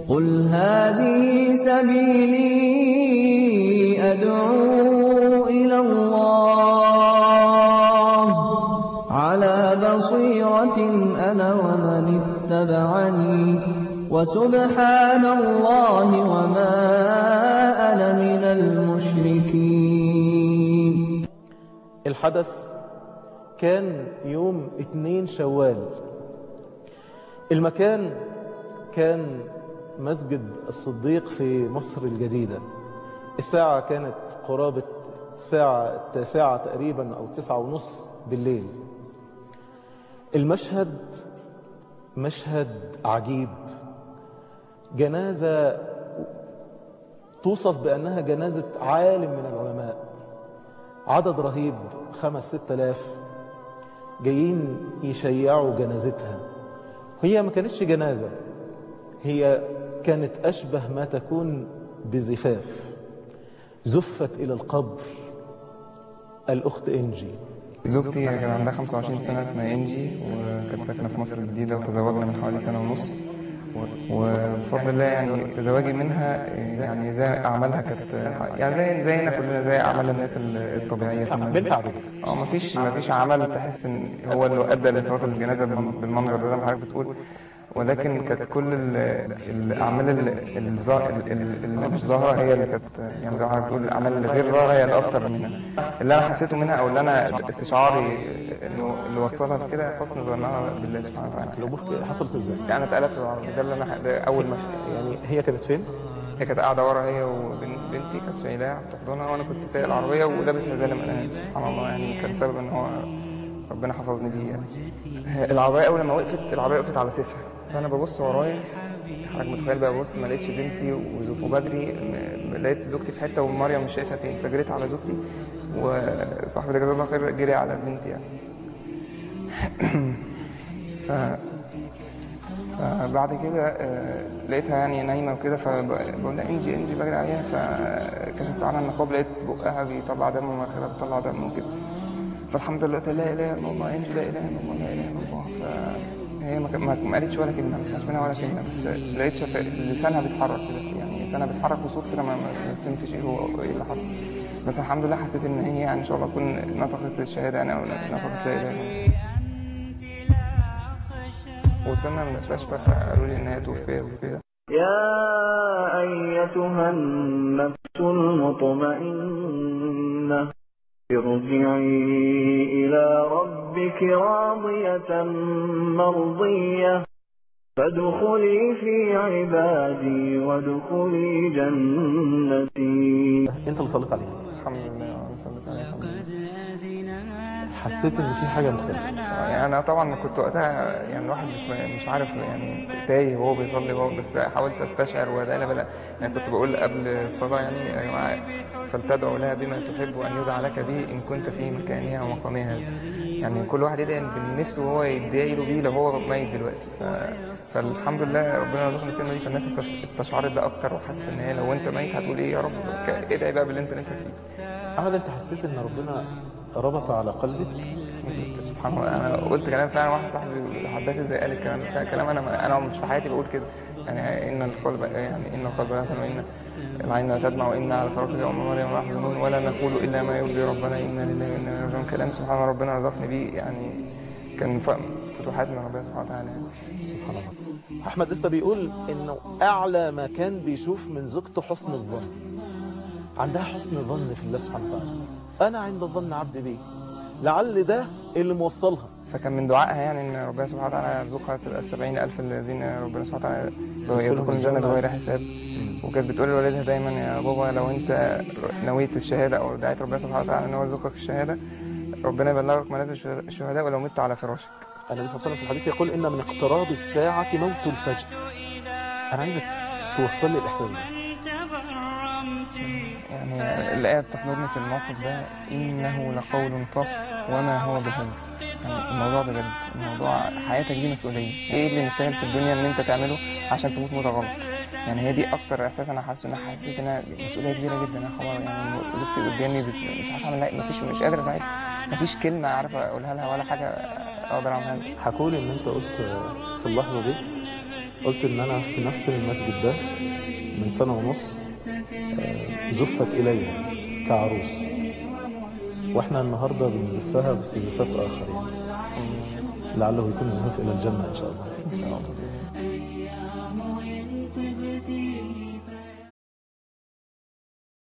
قل هذه سبيلي أدعو إلى الله على بصيرة أنا ومن اتبعني وسبحان الله وما أنا من المشركين الحدث كان يوم 2 شوال المكان كان مسجد الصديق في مصر الجديدة الساعة كانت قرابة الساعة التاسعة تقريبا أو تسعة ونص بالليل المشهد مشهد عجيب جنازة توصف بأنها جنازة عالم من العلماء عدد رهيب خمس ست آلاف جايين يشيعوا جنازتها هي ما كانتش جنازة هي كانت أشبه ما تكون بزفاف زفت إلى القبر الأخت إنجي زوجتي كان عندها 25 سنة اسمها إنجي وكانت ساكنة في مصر الجديدة وتزوجنا من حوالي سنة ونص وبفضل الله يعني في زواجي منها يعني زي أعمالها كانت يعني زي زينا كلنا زي أعمال الناس الطبيعية في المسجد اه مفيش مفيش عمل تحس إن هو اللي أدى لصلاة الجنازة بالمنظر ده زي ما حضرتك بتقول ولكن كانت كل ال- الاعمال ال- الظا- ال- ال- اللي مش ظاهره هي اللي كانت يعني زي ما حضرتك بتقول الاعمال اللي غير ظاهره هي الاكثر منها اللي انا حسيته منها او اللي انا استشعاري انه اللي وصلها لكده حسن ظنها بالله سبحانه وتعالى الأمور حصلت إزاي؟ يعني انا اتقلبت بالعربي ده اللي انا ده اول ما يعني هي كانت فين؟ هي كانت قاعده ورا هي وبنتي كانت شايلاها بتحضنها وانا كنت سايق العربيه ولابس نزاله من سبحان الله يعني كان سبب ان هو ربنا حفظني بيه يعني العربيه اول ما وقفت العربيه وقفت على سفه فانا ببص ورايا حضرتك متخيل بقى ببص ما لقيتش بنتي وزوجتي وبجري م- لقيت زوجتي في حته ومريم مش شايفها فين فجريت على زوجتي وصاحبتي جزاها الله خير جري على بنتي يعني ف فبعد كده آه، لقيتها يعني نايمه وكده فبقول لها انجي انجي بجري عليها فكشفت عنها النقاب لقيت بقها بيطلع دم ومناخيرها بتطلع دم وكده فالحمد لله قلت لا اله الا الله انجي لا اله الا الله لا اله الا الله فهي ما ك- ما ما قالتش ولا كلمه ما سمعتش منها ولا كلمه بس لقيت شف... لسانها بيتحرك كده يعني لسانها بيتحرك بصوت كده ما ما فهمتش ايه هو ايه اللي حصل بس الحمد لله حسيت ان هي يعني ان شاء الله تكون نطقت الشهاده يعني او نطقت لا اله الا الله وصلنا المستشفى فقالوا لي ان هي توفيت وكده يا أيتها النفس المطمئنة ارجعي إلى ربك راضية مرضية فادخلي في عبادي وادخلي جنتي أنت اللي صليت عليها الحمد لله انا صليت عليها الحمد لله حسيت إن في حاجة مختلفة يعني انا طبعا كنت وقتها يعني الواحد مش مش عارف يعني تايه وهو بيصلي وهو بس حاولت استشعر وده بلا يعني كنت بقول قبل الصلاه يعني يا جماعه فلتدعو لها بما تحب ان يدعى لك به ان كنت في مكانها ومقامها يعني كل واحد يدعي بنفسه وهو يدعي له بيه لو هو ميت دلوقتي ف... فالحمد لله ربنا رزقنا الكلمه دي فالناس استش- استشعرت ده اكتر وحست ان هي لو انت ميت هتقول ايه يا رب ك- ادعي بقى باللي انت نفسك فيه أحمد أنت حسيت إن ربنا ربط على قلبك سبحان الله انا قلت كلام فعلا واحد صاحبي حباتي زي قال الكلام ده كلام انا انا مش في حياتي بقول كده يعني ان القلب يعني ان القلب لا يحزن وان العين لا تدمع وان على فراقك يوم مريم محزنون ولا نقول الا ما يرضي ربنا انا لله وانا اليه راجعون كلام سبحان الله ربنا رزقني بيه يعني كان ف- فتوحات من ربنا سبحانه وتعالى يعني. سبحان الله أحمد لسه بيقول إنه أعلى ما كان بيشوف من زوجته حسن الظن عندها حسن ظن في الله سبحانه وتعالى أنا عند ظن عبدي بي لعل ده اللي موصلها فكان من دعائها يعني ان ربنا سبحانه وتعالى يرزقها تبقى السبعين الف الذين ربنا سبحانه وتعالى يدخلون الجنه بغير حساب وكانت بتقول لوالدها دايما يا بابا لو انت نويت الشهاده او دعيت ربنا سبحانه وتعالى ان هو يرزقك الشهاده ربنا يبلغك منازل الشهداء ولو مت على فراشك النبي صلى الله عليه وسلم في الحديث يقول إن من اقتراب الساعة موت الفجر أنا عايزك توصل لي الإحساس ده يعني الآية بتحضرني في الموقف ده إنه لقول فصل وما هو بهزل يعني الموضوع بجد الموضوع حياتك دي مسؤولية إيه اللي مستاهل في الدنيا إن أنت تعمله عشان تموت موتة غلط يعني هي دي أكتر إحساس أنا حاسس إن أنا حسيت إنها مسؤولية كبيرة جدا أنا خلاص يعني زوجتي قدامي بت- مش عارف أعمل لها إيه، مفيش مش قادر أساعدها مفيش كلمة عارف أقولها لها ولا حاجة أقدر أعملها لها حكوا لي إن أنت قلت في اللحظة دي قلت ان انا في نفس المسجد ده من سنة ونص آه، زفت الي كعروس واحنا النهاردة بنزفها بس زفاف اخر يعني لعله يكون زفاف الى الجنة ان شاء الله إن شاء الله